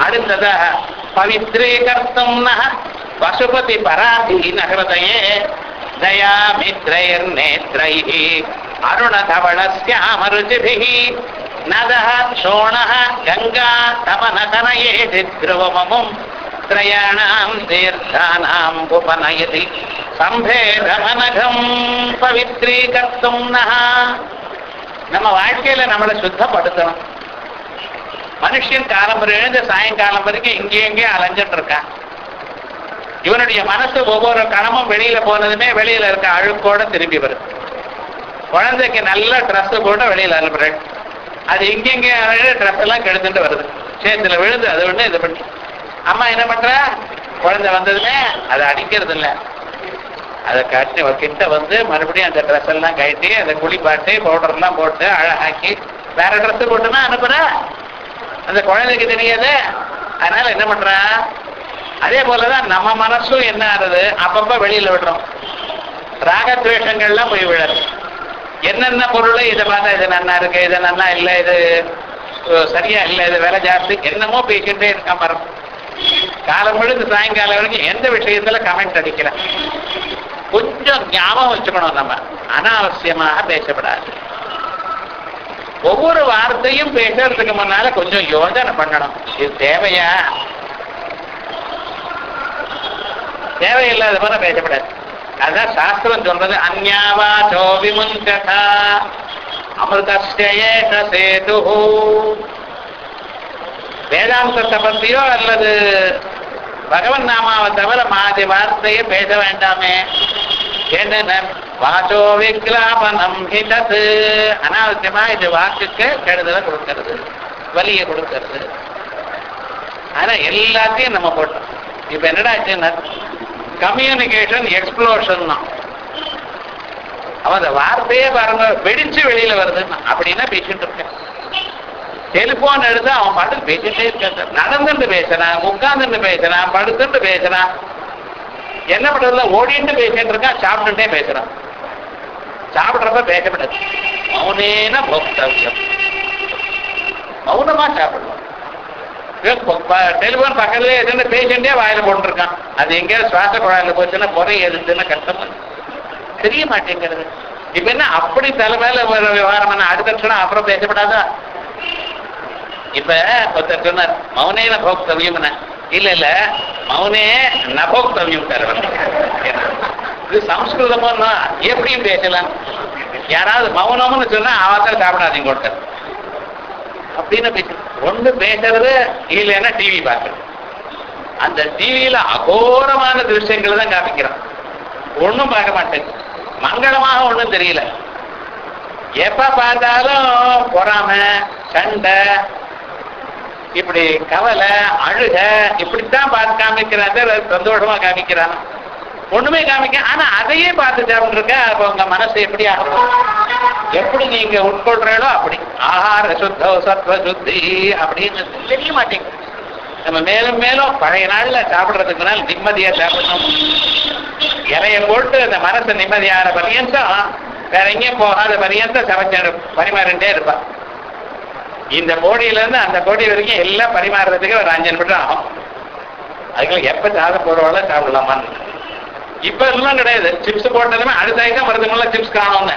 அடுத்ததாக பவித்ரீகர்த்தம் பசுபதி பராதீன ஹிருதயே தயா மித்ரைர் நேத்ரைः அருணதவளஸ்யாமருச்சிभिः நதः சோணः கங்கா தமனதனயே ध्रुवममुम् त्रयाणाम् तीर्थानाम् उपनयति சம்பேதமனகம் பவித்ரீகர்த்தும் நகா நம்ம வாழ்க்கையில நம்மளை சுத்தப்படுத்தணும் மனுஷன் காலம் எழுந்து சாயங்காலம் வரைக்கும் இங்கே இங்கே அலைஞ்சிட்டு இருக்கான் இவனுடைய மனசு ஒவ்வொரு கணமும் வெளியில போனதுமே வெளியில இருக்க அழுக்கோட திரும்பி வருது குழந்தைக்கு நல்ல ட்ரெஸ் போட்டு வெளியில அனுப்புறேன் அது இங்கெங்கே ட்ரெஸ் எல்லாம் கெடுத்துட்டு வருது சேத்துல விழுந்து அது ஒண்ணு இது பண்ணி அம்மா என்ன பண்ற குழந்தை வந்ததுமே அதை அடிக்கிறது இல்லை அதை கட்டி கிட்ட வந்து மறுபடியும் அந்த ட்ரெஸ் எல்லாம் கட்டி அதை குளிப்பாட்டி பவுடர் எல்லாம் போட்டு அழகாக்கி வேற ட்ரெஸ் போட்டுனா அனுப்புற அந்த குழந்தைக்கு தெரியாது அதனால என்ன பண்றா அதே போலதான் நம்ம மனசும் என்ன ஆகுது அப்பப்ப வெளியில விடுறோம் ராகத்வேஷங்கள்லாம் போய் விழறது என்னென்ன பொருள் இதை பார்த்தா இது நன்னா இருக்கு இது நன்னா இல்லை இது அஹ், சரியா இல்லை இது விலை ஜாஸ்தி என்னமோ பேசிட்டே இருக்கான் பாருங்க காலம் முழுது சாயங்காலம் வரைக்கும் எந்த விஷயத்துல கமெண்ட் அடிக்கிறேன் கொஞ்சம் ஞாபகம் வச்சுக்கணும் நம்ம அனாவசியமாக பேசப்படாது ஒவ்வொரு வார்த்தையும் பேசுறதுக்கு முன்னால கொஞ்சம் யோசனை பண்ணணும் இது தேவையா தேவையில்லாத மாதிரி பேசப்படாது அதான் சாஸ்திரம் சொல்றது அந்யாவாச்சோ விமுஞ்சகா அமிர்தஸ்ய சேது வேதாந்தத்தை பத்தியோ அல்லது பகவன் நாமாவை தவிர மாதி வார்த்தையை பேச வேண்டாமே என்ன வாசோ விக்லாபனம் ஹிதது அனாவசியமா இது வாக்குக்கு கெடுதலை கொடுக்கிறது வலியை கொடுக்கிறது ஆனா எல்லாத்தையும் நம்ம போட்டோம் இப்ப என்னடா ஆச்சுன்னா கம்யூனிகேஷன் எக்ஸ்ப்ளோஷன் தான் அவன் அந்த வார்த்தையே பாருங்க வெடிச்சு வெளியில வருதுன்னா அப்படின்னா பேசிட்டு இருக்கேன் டெலிபோன் எடுத்து அவன் பாட்டுக்கு பேசிட்டே இருக்கான் நடந்துட்டு பேசுறான் உட்கார்ந்துட்டு பேசுறான் படுத்துட்டு பேசுறான் என்ன பண்றதுல ஓடிட்டு பேசிட்டு இருக்கான் சாப்பிட்டுட்டே பேசுறான் சாப்பிடுறப்ப பேசப்படாது மௌனேன போக்தவியம் மௌனமா சாப்பிடணும் டெலிபோன் பக்கத்துல எதுன்னு பேசிட்டே வாயில போட்டுருக்கான் அது எங்கேயாவது சுவாச குழாயில போச்சுன்னா முறை எதுன்னு கஷ்டமா இருக்கு. தெரிய மாட்டேங்கிறது இப்ப என்ன அப்படி தலைமையில ஒரு விவகாரம் என்ன அடுத்த க்ஷணம் அப்புறம் பேசப்படாதா இப்ப ஒருத்தர் சொன்னார் மௌனேன போக்தவியம் இல்ல இல்ல மௌனே நபோக்தவியம் இது சம்ஸ்கிருதமா எப்படியும் பேசலாம் யாராவது மௌனம்னு சொன்னா அவசரம் சாப்பிடாதீங்க ஒருத்தர் அப்படின்னு பேச ஒண்ணு பேசுறது இல்லைன்னா டிவி பார்க்கறது அந்த டிவியில அகோரமான திருஷ்யங்களை தான் காமிக்கிறான் ஒண்ணும் பார்க்க மாட்டேன் மங்களமாக ஒண்ணும் தெரியல எப்ப பார்த்தாலும் பொறாம சண்டை இப்படி கவலை அழுக இப்படித்தான் பார்த்து காமிக்கிறான் சந்தோஷமா காமிக்கிறான் ஒண்ணுமே காமிக்க ஆனா அதையே பார்த்து சாப்பிட்டுருக்க அப்ப உங்க மனசு எப்படி ஆகும் எப்படி நீங்க உட்கொள்றீங்களோ அப்படி ஆகார சுத்த சத்வ சுத்தி அப்படின்னு தெரிய மாட்டேங்குது நம்ம மேலும் மேலும் பழைய நாள்ல சாப்பிடுறதுக்கு முன்னால் நிம்மதியா சாப்பிடணும் இலைய போட்டு அந்த மனசு நிம்மதியான பரியந்தம் வேற எங்கேயும் போகாத பரியந்தம் சமைச்ச பரிமாறிண்டே இருப்பான் இந்த கோடியில இருந்து அந்த கோடி வரைக்கும் எல்லாம் பரிமாறுறதுக்கு ஒரு அஞ்சு நிமிடம் ஆகும் அதுக்குள்ள எப்ப சாதம் போடுவாங்களோ சாப்பிடலாமான்னு இப்ப எல்லாம் கிடையாது சிப்ஸ் போட்டதுமே அடுத்த ஐட்டம் வருதுங்களா சிப்ஸ் காணும்னு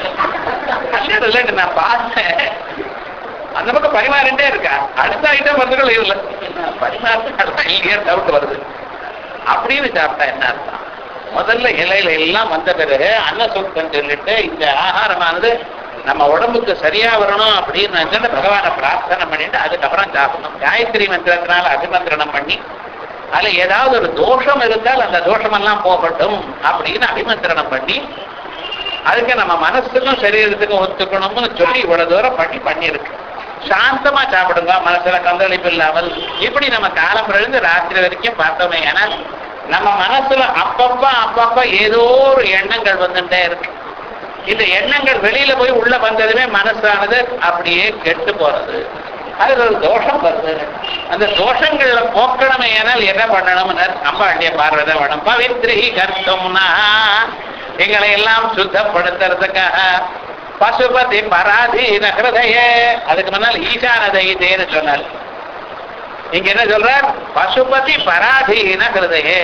இல்ல இல்ல நான் பார்த்தேன் அந்த பக்கம் பரிமாறிண்டே இருக்கா அடுத்த ஐட்டம் வருதுகள் இல்ல பரிமாறதுக்கு இல்லையா டவுட் வருது அப்படின்னு சாப்பிட்டா என்ன அர்த்தம் முதல்ல இலையில எல்லாம் வந்த பிறகு அன்னசூக்தம் சொல்லிட்டு இந்த ஆகாரமானது நம்ம உடம்புக்கு சரியா வரணும் அப்படின்னு நினைச்சுட்டு பகவானை பிரார்த்தனை பண்ணிட்டு அதுக்கப்புறம் சாப்பிடணும் காயத்ரி மந்திரத்தினால அபிமந்திரணம் பண்ணி அதுல ஏதாவது ஒரு தோஷம் இருந்தால் அந்த தோஷமெல்லாம் போகட்டும் அப்படின்னு அபிமந்திரணம் பண்ணி அதுக்கு நம்ம மனசுக்கும் சரீரத்துக்கும் ஒத்துக்கணும்னு சொல்லி இவ்வளவு தூரம் பண்ணி பண்ணியிருக்கு சாந்தமா சாப்பிடுங்க மனசுல கந்தளிப்பு இல்லாமல் இப்படி நம்ம காலம் இருந்து ராத்திரி வரைக்கும் பார்த்தோமே ஏன்னா நம்ம மனசுல அப்பப்ப அப்பப்ப ஏதோ ஒரு எண்ணங்கள் வந்துட்டே இருக்கு இந்த எண்ணங்கள் வெளியில போய் உள்ள வந்ததுமே மனசானது அப்படியே கெட்டு போறது அதுல ஒரு தோஷம் வருது அந்த தோஷங்கள்ல போக்கணுமே ஏனால் என்ன பண்ணணும்னு அம்பாண்டிய பார்வதை வேணும் பவித்ரி கர்த்தம்னா எங்களை எல்லாம் சுத்தப்படுத்துறதுக்காக பசுபதி பராதீன ஹிருதய அதுக்கு முன்னால் ஈசான தைதேன்னு சொன்னார் இங்க என்ன சொல்றார் பசுபதி பராதீன ஹிருதயே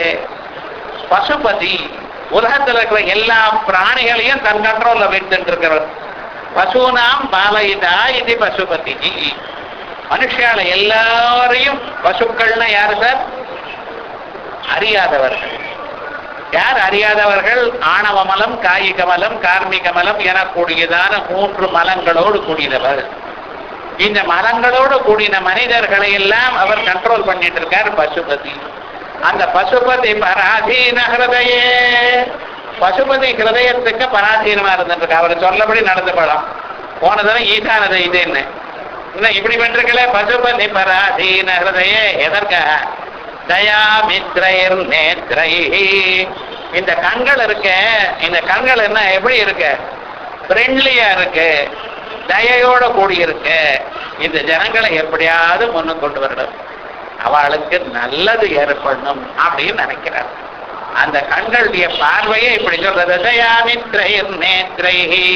பசுபதி உலகத்தில் இருக்கிற எல்லா பிராணிகளையும் தன் கண்ட்ரோல்ல வைத்துட்டு இருக்கிறவர் பசுனாம் பாலயிதா இது பசுபதி மனுஷால எல்லாரையும் பசுக்கள்னா யாரு சார் அறியாதவர்கள் யார் அறியாதவர்கள் ஆணவ மலம் காயிக மலம் கார்மிக மலம் எனக்கூடியதான மூன்று மலங்களோடு கூடியவர் இந்த மலங்களோடு கூடின மனிதர்களை எல்லாம் அவர் கண்ட்ரோல் பண்ணிட்டு இருக்கார் பசுபதி அந்த பசுபதி பராதீன ஹிருதயே பசுபதி ஹிருதயத்துக்கு பராதீனமா இருந்துருக்கு அவர் சொல்லபடி நடந்து படம் போனதான ஈசானது இதுன்னு இன்னும் இப்படி பண்றீங்களே பசுபதி பராதீன ஹிருதயே எதற்காக தயாமித்ரயர் நேத்ரை இந்த கண்கள் இருக்க இந்த கண்கள் என்ன எப்படி இருக்கு ஃப்ரெண்ட்லியா இருக்கு தயையோட கூடி இருக்கு இந்த ஜனங்களை எப்படியாவது முன்னு கொண்டு வரணும் அவளுக்கு நல்லது ஏற்படணும் அப்படின்னு நினைக்கிறார் அந்த கண்களுடைய பார்வையை இப்படி சொல்றது தயாமித்ரயர் நேத்ரை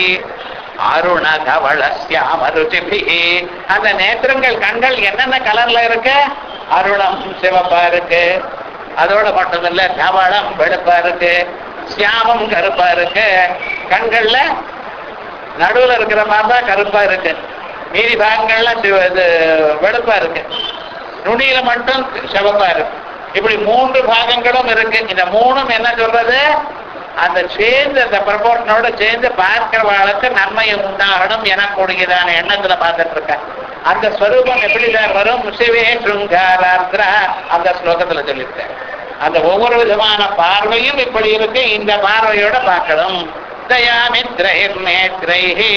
அருண கவள சியாமருச்சிபி அந்த நேத்திரங்கள் கண்கள் என்னென்ன கலர்ல இருக்கு அருணம் சிவப்பா இருக்கு அதோட மட்டுமில்ல கவளம் வெளுப்பா இருக்கு சியாமம் கருப்பா இருக்கு கண்கள்ல நடுவுல இருக்கிற பார்த்தா கருப்பா இருக்கு மீதி பாகங்கள்லாம் சிவ- இது வெளுப்பா இருக்கு நுனியில மட்டும் சிவப்பா இருக்கு இப்படி மூன்று பாகங்களும் இருக்கு இந்த மூணும் என்ன சொல்றது அந்த சேர்ந்து அந்த ப்ரப்போர்ஷனோட சேர்ந்து பார்க்கிறவாளுக்கு நன்மை உண்டாகணும் எனக்கூடியதான எண்ணத்துல பார்த்துட்டு இருக்கேன் அந்த ஸ்வரூபம் எப்படி சார் வரும் சிவே சுங்காராத்ரா அந்த ஸ்லோகத்துல சொல்லியிருக்கேன் அந்த ஒவ்வொரு விதமான பார்வையும் இப்படி இருக்கு இந்த பார்வையோட பார்க்கணும் தயாமித்ரைர் நேத்ரைஹி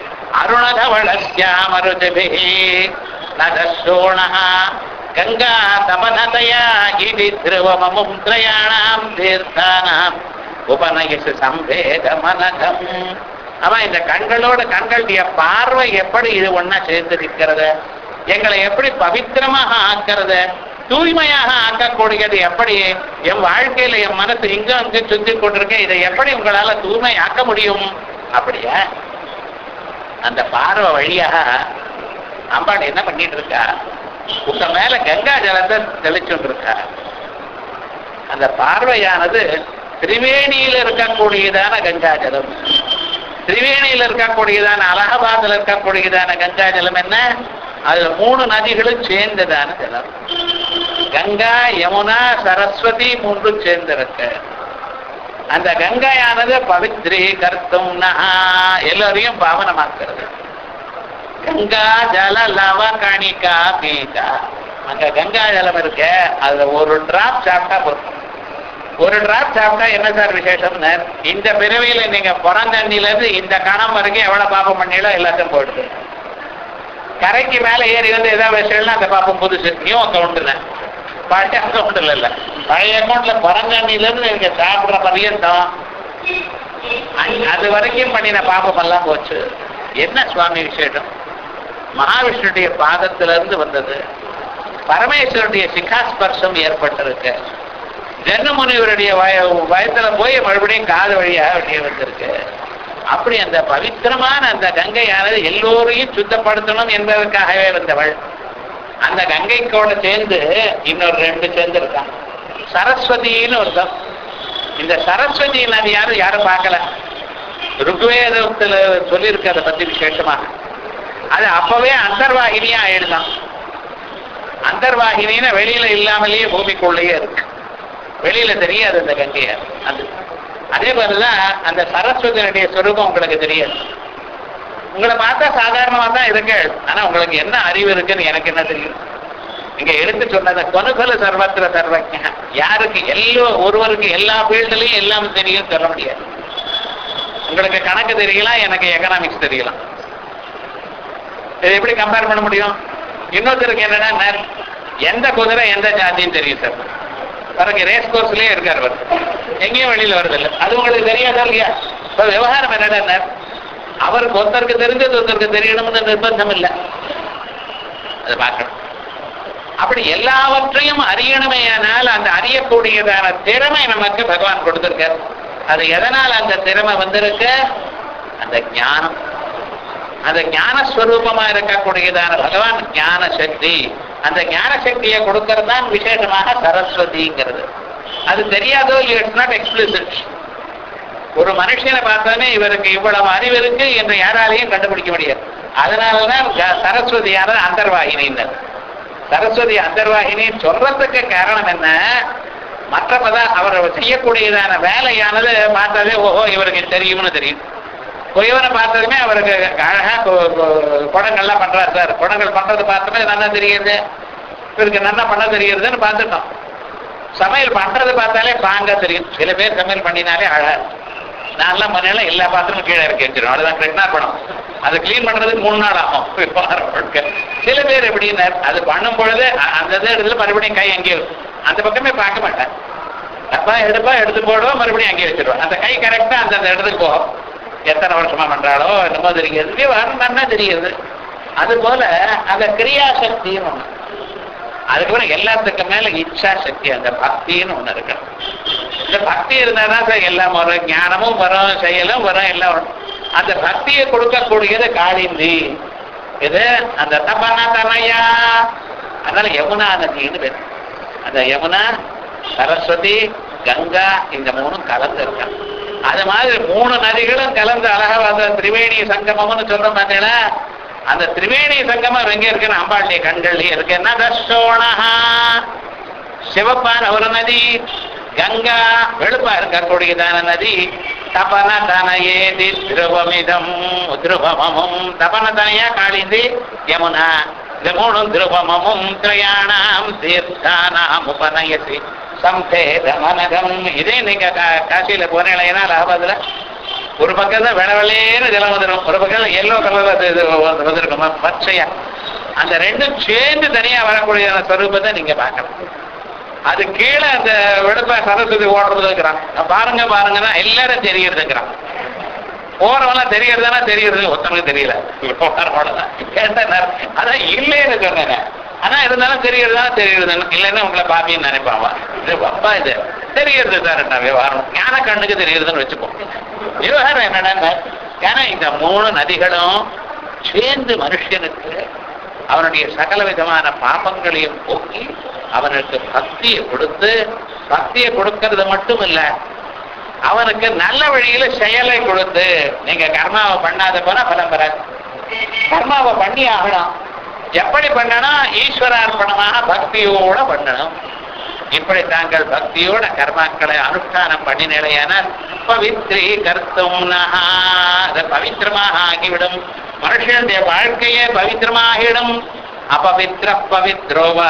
அருணதவளஸ்யாமருதிபிஹி நதசோணः கங்கா தமனதயா இது திருவமமும் திரயாணாம் தீர்த்தானாம் உபநயசு சம்பேத மனகம் ஆமா இந்த கண்களோட கண்களுடைய பார்வை எப்படி இது ஒண்ணா சேர்ந்து நிற்கிறது எங்களை எப்படி பவித்திரமாக ஆக்கிறது தூய்மையாக ஆக்கக்கூடியது எப்படி என் வாழ்க்கையில என் மனசு இங்க அங்க சுத்தி கொண்டிருக்கேன் இதை எப்படி உங்களால தூய்மை ஆக்க முடியும் அப்படியா அந்த பார்வை வழியாக அம்பாள் என்ன பண்ணிட்டு இருக்கா உங்க மேல கங்கா ஜலத்தை தெளிச்சுட்டு இருக்கா அந்த பார்வையானது திரிவேணியில் இருக்கக்கூடியதான கங்கா ஜலம் திரிவேணியில் இருக்கக்கூடியதான அலகாபாத்தில் இருக்கக்கூடியதான கங்கா ஜலம் என்ன அதுல மூணு நதிகளும் சேர்ந்ததான ஜலம் கங்கா யமுனா சரஸ்வதி மூன்றும் சேர்ந்திருக்கு அந்த கங்கையானது பவித்ரி கர்த்தும் எல்லாரையும் பாவனமாக்குறது கங்கா ஜல லவ கணிகா பீகா அங்க கங்கா ஜலம் இருக்க அதுல ஒரு டிராப் சாப்பிட்டா போதும் ஒரு டிராப் சாப்பிட்டா என்ன சார் விசேஷம்னு இந்த பிறவியில நீங்க பிறந்தண்ணில இருந்து இந்த கணம் வரைக்கும் எவ்வளவு பாப்பம் பண்ணீங்களோ எல்லாத்தையும் போயிடுது கரைக்கு மேல ஏறி வந்து ஏதாவது விஷயம்னா அந்த பாப்பம் புதுசு நியூ அக்கௌண்ட்ல பழைய அக்கௌண்ட்ல இல்ல பழைய அக்கௌண்ட்ல பிறந்தண்ணில இருந்து நீங்க சாப்பிடுற பரியந்தம் அ- அது வரைக்கும் பண்ணின பாப்பம் எல்லாம் போச்சு என்ன சுவாமி விசேஷம் மகாவிஷ்ணுடைய பாதத்துல இருந்து வந்தது பரமேஸ்வருடைய சிகாஸ்பர்சம் ஏற்பட்டிருக்கு ஜென்மமுனிவருடைய வய வயத்துல போய் மறுபடியும் காது வழியாக வெளியே வந்திருக்கு அப்படி அந்த பவித்திரமான அந்த கங்கையானது எல்லோரையும் சுத்தப்படுத்தணும் என்பதற்காகவே வந்தவள் அந்த கங்கைக்கோட சேர்ந்து இன்னொரு ரெண்டு சேர்ந்து இருக்கான் சரஸ்வதின்னு ஒருத்தன் இந்த சரஸ்வதி நதி யாரும் யாரும் பார்க்கல ருக்வேதத்துல சொல்லியிருக்கு அதை பத்தி விசேஷமா அது அப்பவே அந்தர்வாகினியா ஆயிடுதான் அந்தர்வாகினின்னு வெளியில இல்லாமலேயே பூமிக்குள்ளேயே இருக்கு வெளியில தெரியாது அந்த கங்கையார் அது அதே மாதிரிதான் அந்த சரஸ்வதியினுடைய சொரூபம் உங்களுக்கு தெரியாது உங்களை பார்த்தா சாதாரணமா தான் இருக்கு ஆனா உங்களுக்கு என்ன அறிவு இருக்குன்னு எனக்கு என்ன தெரியும் இங்க எடுத்து சொன்னத கொனுகல சர்வத்திர சர்வஜ யாருக்கு எல்லோ ஒருவருக்கு எல்லா ஃபீல்டுலயும் எல்லாம் தெரியும் சொல்ல முடியாது உங்களுக்கு கணக்கு தெரியலாம் எனக்கு எக்கனாமிக்ஸ் தெரியலாம் இதை எப்படி கம்பேர் பண்ண முடியும் இன்னொருத்தருக்கு என்னன்னா நர்- எந்த குதிரை எந்த ஜாதின்னு தெரியும் சார் பாருங்க ரேஸ் கோர்ஸ்லயே இருக்காரு அவர் எங்கேயும் வெளியில வருது இல்லை அது உங்களுக்கு தெரியாதா இல்லையா இப்ப விவகாரம் என்னடா நர்? அவருக்கு ஒருத்தருக்கு தெரிஞ்சது ஒருத்தருக்கு தெரியணும்னு நிர்பந்தம் இல்லை அதை பார்க்கணும் அப்படி எல்லாவற்றையும் அறியணுமேயானால் அந்த அறியக்கூடியதான திறமை நமக்கு பகவான் கொடுத்திருக்கார் அது எதனால் அந்த திறமை வந்திருக்கு அந்த ஞானம் அந்த ஞானஸ்வரூபமா இருக்கக்கூடியதான பகவான் ஞான சக்தி அந்த ஞான சக்தியை கொடுக்கறது தான் விசேஷமாக சரஸ்வதிங்கிறது அது தெரியாதோ இட்ஸ் நாட் எக்ஸ்பிளிசிட் ஒரு மனுஷனை பார்த்தோன்னே இவருக்கு இவ்வளவு அறிவு இருக்கு என்று யாராலையும் கண்டுபிடிக்க முடியாது அதனாலதான் க- சரஸ்வதியானது அந்தர்வாகினின்னர் சரஸ்வதி அந்தர்வாகினி சொல்றதுக்கு காரணம் என்ன மற்ற பத அவர் செய்யக்கூடியதான வேலையானது பார்த்தாலே ஓஹோ இவருக்கு தெரியும்னு தெரியும் இவரை பார்த்ததுமே அவருக்கு அழகா கொ- கொ- குடங்கள்லாம் பண்றாரு சார் குடங்கள் பண்றது பார்த்தோமே நல்லா தெரியுது இவருக்கு நல்லா பண்ண தெரியுதுன்னு பார்த்துட்டோம் சமையல் பண்றது பார்த்தாலே பாங்க தெரியும் சில பேர் சமையல் பண்ணினாலே அழகா இருக்கும். நான்லாம் முன்னால எல்லா பாத்திரமும் கீழே இறக்கி வச்சிருவோம் அதுதான் கிருஷ்ணா படம் அதை கிளீன் பண்றதுக்கு மூணு நாள் ஆகும் விவகாரம் முழுக்க. சில பேர் எப்படின்னா அது பண்ணும் பொழுது அ- அந்த இது இடத்துல மறுபடியும் கை அங்கேயே இருக்கும். அந்த பக்கமே பார்க்க மாட்டேன் அப்பா எடுப்பா எடுத்து போடுவோம் மறுபடியும் அங்கேயே வச்சிருவோம் அந்த கை கரெக்டா அந்த அந்த இடத்துக்கு போகும் எத்தனை வருஷமா பண்றாளோ என்னமோ தெரிகிறது விவகாரம் நல்லா தெரியுது அது போல அந்த கிரியாசக்தின்னு ஒண்ணு அதுக்கப்புறம் எல்லாத்துக்கும் மேல இச்சா சக்தி அந்த பக்தின்னு ஒண்ணு இருக்கு இந்த பக்தி இருந்தாதான் சார் எல்லாம் வரும் ஞானமும் வரும் செயலும் வரும் எல்லாம் வரும் அந்த பக்தியை கொடுக்கக்கூடியது காளிந்தி இது அந்த தப்பனா தனையா அதனால யமுனா நதின்னு பேர் அந்த யமுனா சரஸ்வதி கங்கா இந்த மூணும் கலந்து இருக்கான் அது மாதிரி மூணு நதிகளும் கலந்து அழகா அந்த திரிவேணி சங்கமம்னு சொல்றோம் பார்த்தீங்களா அந்த திரிவேணி சங்கமம் எங்க இருக்குன்னு அம்பாளுடைய கண்கள்லயே இருக்கு என்ன தர்ஷோணஹா சிவப்பான ஒரு நதி கங்கா வெளுப்பா இருக்கக்கூடியதான நதி தபன தனயேதி திருவமிதம் திருவமமும் தபன தனையா காளிந்தி யமுனா இந்த மூணும் திருவமமும் திரயாணாம் தீர்த்தானாம் உபநயசி சம்சேத மனகம் இதே நீங்க கா- காசியில போனீங்கன்னா அலகாபாத்ல ஒரு பக்கம் தான் வெளவெளேன்னு ஜலம் வந்துடும் ஒரு பக்கம் எல்லோ கலர்ல அது இது வந்து- வந்திருக்கும் ம- பச்சையா அந்த ரெண்டும் சேர்ந்து தனியா வரக்கூடிய ஸ்வரூபத்தை நீங்க பார்க்கலாம் அது கீழே அந்த வெடுப்ப சரஸ்வதி ஓடுறதுங்கிறான் பாருங்க பாருங்கன்னா எல்லாரும் தெரியறதுங்கிறான் போறவெல்லாம் தெரியறதுனா தெரியறது ஒருத்தனுக்கு தெரியல அவ்வளவுதான். கேட்டா நான் அதான் இல்லைன்னு சொன்னேன் ஆனா இருந்தாலும் தெரியறதா தெரியறதுன்னு இல்லைன்னா உங்களை பாப்பின்னு நினைப்பான் இது அப்பா இது தெரியறது சார் என்ன விவகாரம் ஞான கண்ணுக்கு தெரியறதுன்னு வச்சுப்போம் விவகாரம் என்னன்னா ஏன்னா இந்த மூணு நதிகளும் சேர்ந்து மனுஷனுக்கு அவனுடைய சகல விதமான பாபங்களையும் போக்கி அவனுக்கு பக்தியை கொடுத்து பக்தியை கொடுக்கறது மட்டும் இல்ல அவனுக்கு நல்ல வழியில செயலை கொடுத்து நீங்க கர்மாவை பண்ணாத போனா பலம் வராது கர்மாவை பண்ணி ஆகணும் எப்படி பண்ணணும் ஈஸ்வரார்ப்பணமாக பக்தியோட பண்ணணும் இப்படி தாங்கள் பக்தியோட கர்மாக்களை அனுஷ்டானம் பண்ணினேனால் பவித்ரி கர்த்தும் நகா அது பவித்திரமாக ஆகிவிடும் மனுஷனுடைய வாழ்க்கையே பவித்திரமாகிவிடும் அபவித்ர பவித்ரோவா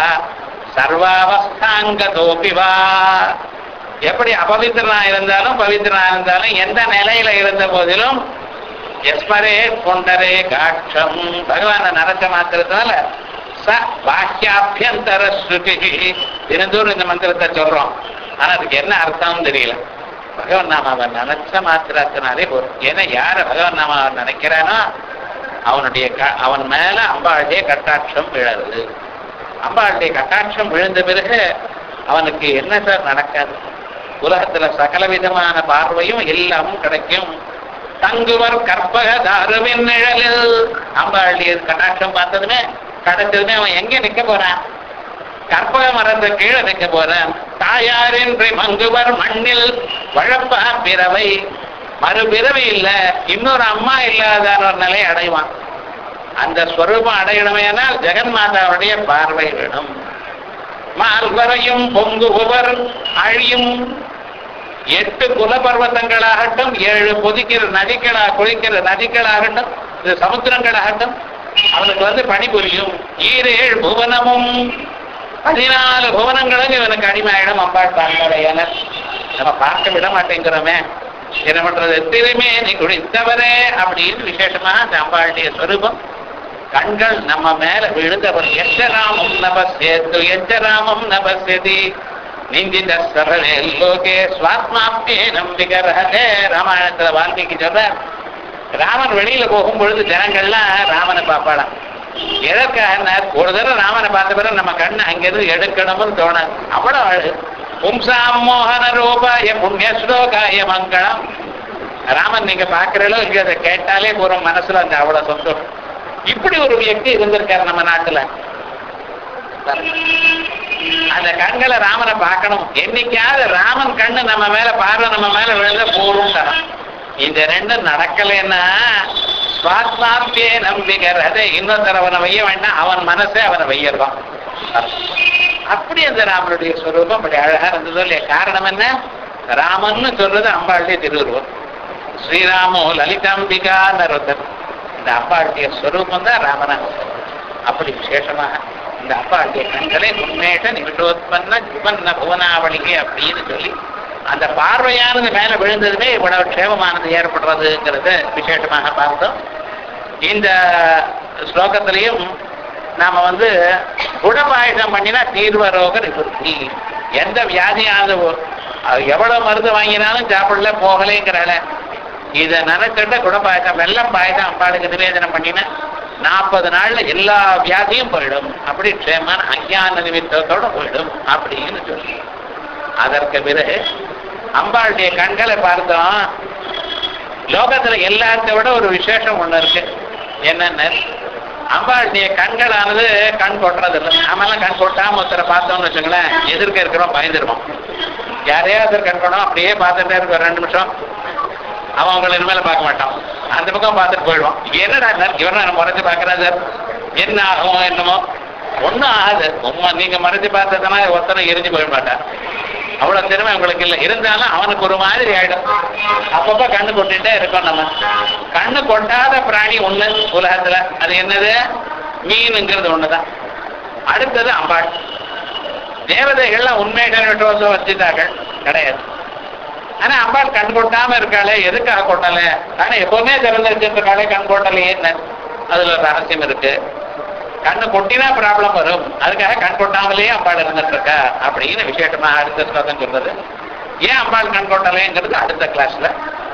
சர்வாவஸ்தாங்கதோபிவா எப்படி அபவித்திரனா இருந்தாலும் பவித்திரனா இருந்தாலும் எந்த நிலையில இருந்த போதிலும் எஸ்மரே கொண்டரே காட்சம் பகவான நரச்ச மாத்திரத்தினால ச பாக்கியாபியந்தர ஸ்ருதி தினந்தோறும் இந்த மந்திரத்தை சொல்றோம் ஆனா அதுக்கு என்ன அர்த்தம் தெரியல பகவன் நாமாவை நினைச்ச மாத்திரத்தினாலே போதும் ஏன்னா யார பகவன் நாமாவை நினைக்கிறானோ அவனுடைய க- அவன் மேல அம்பாளுடைய கட்டாட்சம் விழருது அம்பாளுடைய கட்டாட்சம் விழுந்த பிறகு அவனுக்கு என்ன சார் நடக்காது உலகத்துல சகல விதமான பார்வையும் எல்லாமும் கிடைக்கும் தங்குவர் கற்பக தாருவின் நிழலில் அம்பாளுடைய கட்டாட்சம் பார்த்ததுமே கிடைச்சதுமே அவன் எங்க நிக்க போறான் கற்பக மரத்து கீழே நிக்க போறான் தாயாரின்றி மங்குவர் மண்ணில் வழப்பா பிறவை மறுபிறவி இல்ல இன்னொரு அம்மா இல்லாத ஒரு நிலையை அடைவான் அந்த ஸ்வரூபம் அடையணுமேனால் ஜெகன்மாதாவுடைய பார்வை வேணும் மால்வரையும் பொங்குபவர் அழியும் எட்டு குலபர்வத்தங்களாகட்டும் ஏழு கொதிக்கிற நதிகளா குளிக்கிற நதிகளாகட்டும் இது சமுத்திரங்களாகட்டும் அவனுக்கு வந்து பணிபுரியும் ஈரேழு புவனமும் பதினாலு புவனங்களும் இவனுக்கு அடிமையிடம் அம்பாள் பார்க்கலையான நம்ம பார்க்க விட மாட்டேங்கிறோமே என்ன பண்றது திருமே நீ குடித்தவரே அப்படின்னு விசேஷமா அந்த அம்பாளுடைய ஸ்வரூபம் கண்கள் நம்ம மேல விழுந்தவர் எச்சராமம் நபசேத்து எச்சராமம் நபசதி நிந்தித சரவே லோகே சுவாத்மாப்தே நம்பிகரே ராமாயணத்துல வால்மீகி சொல்றார் ராமன் வெளியில போகும் பொழுது ஜனங்கள்லாம் ராமனை பார்ப்பாளாம் எதற்காக ஒரு தடவை ராமனை பார்த்த பிறகு நம்ம கண்ணை அங்கிருந்து எடுக்கணும்னு தோணாது அவ்வளவு அழகு பும்சாம் மோகன ரூபாய புண்ணிய ஸ்லோகாய மங்களம் ராமன் நீங்க பாக்குறீங்களோ இங்க அதை கேட்டாலே போறோம் மனசுல அந்த அவ்வளவு சந்தோஷம் இப்படி ஒரு வியக்தி இருந்திருக்காரு நம்ம நாட்டுல அந்த கண்களை ராமனை பார்க்கணும் என்னைக்காவது ராமன் கண்ணு நம்ம மேல பார்வை நம்ம மேல விழுந்த போரும் தரம் இந்த ரெண்டும் நடக்கலைன்னா சுவாத்மாப்பியே நம்பிக்கர் அதை இன்னொருத்தர் அவனை வைய வேண்டாம் அவன் மனசே அவனை வையறான் அப்படி அந்த ராமனுடைய ஸ்வரூபம் அப்படி அழகா இருந்ததோ இல்லையா காரணம் என்ன ராமன்னு சொல்றது அம்பாளுடைய திருவுருவம் ஸ்ரீராமோ லலிதாம்பிகா நரோத்தர் இந்த அம்பாளுடைய ஸ்வரூபம் தான் ராமனா அப்படி விசேஷமாக இந்த அம்பாளுடைய கண்களே உண்மேஷ நிமிஷோத்பன்ன ஜுபன்ன புவனாவளிகை அப்படின்னு சொல்லி அந்த பார்வையானது மேல விழுந்ததுமே இவ்வளவு க்ஷேமமானது ஏற்படுறதுங்கிறத விசேஷமாக பார்த்தோம் இந்த ஸ்லோகத்திலையும் நாம வந்து குணபாயுதம் பண்ணினா தீர்வரோக நிவர்த்தி எந்த வியாதியானது ஒ- அது எவ்வளவு மருந்து வாங்கினாலும் சாப்பிடல போகலைங்கிறால இதை நினைச்சிட்ட குணபாயுதம் வெள்ளம் பாயுதம் அம்பாளுக்கு நிவேதனம் பண்ணினா நாற்பது நாள்ல எல்லா வியாதியும் போயிடும் அப்படி க்ஷேமான அஞ்ஞான நிமித்தத்தோட போயிடும் அப்படின்னு சொல்லி அதற்கு பிறகு அம்பாளுடைய கண்களை பார்த்தோம் லோகத்துல எல்லாத்த விட ஒரு விசேஷம் ஒண்ணு இருக்கு என்னன்னு அம்பாளுடைய கண்களானது கண் கொட்டுறது இல்லை நாமெல்லாம் கண் கொட்டாம ஒருத்தரை பார்த்தோம்னு வச்சுங்களேன் எதிர்க்க இருக்கிறோம் பயந்துருவோம் யாரையாவது ஒருத்தர் கண் கொண்டோம் அப்படியே பார்த்துட்டே இருக்கோம் ரெண்டு நிமிஷம் அவன் அவங்களை இனிமேல பார்க்க மாட்டான் அந்த பக்கம் பார்த்துட்டு போயிடுவான் என்னடா சார் இவரை நான் முறைச்சு பார்க்கறா சார் என்ன ஆகும் என்னமோ ஒன்றும் ஆகாது உண்மை நீங்க மறைச்சு பார்த்ததுன்னா ஒருத்தனை எரிஞ்சு போயிட மாட்டான் அவ்வளவு திறமை உங்களுக்கு இல்லை இருந்தாலும் அவனுக்கு ஒரு மாதிரி ஆயிடும் அப்பப்ப கண்ணு கொண்டுட்டே இருக்கோம் நம்ம கண்ணு கொண்டாத பிராணி ஒண்ணு உலகத்துல அது என்னது மீனுங்கிறது ஒண்ணுதான் அடுத்தது அம்பாள் தேவதைகள்லாம் உண்மைகள் விட்டுவசம் வச்சுட்டார்கள் கிடையாது ஆனா அம்பாள் கண் கொட்டாம இருக்காளே எதுக்காக கொட்டல ஆனா எப்பவுமே திறந்து வச்சிருக்காளே கண் கொட்டலையே அதுல ஒரு ரகசியம் இருக்கு கண்ணு கொட்டினா ப்ராப்ளம் வரும் அதுக்காக கண் கொட்டாமலேயே அம்பாள் இருந்துட்டு இருக்கா அப்படின்னு விசேஷமா அடுத்த ஸ்லோகம் சொல்றது ஏன் அம்பாள் கண் கொட்டலைங்கிறது அடுத்த கிளாஸ்ல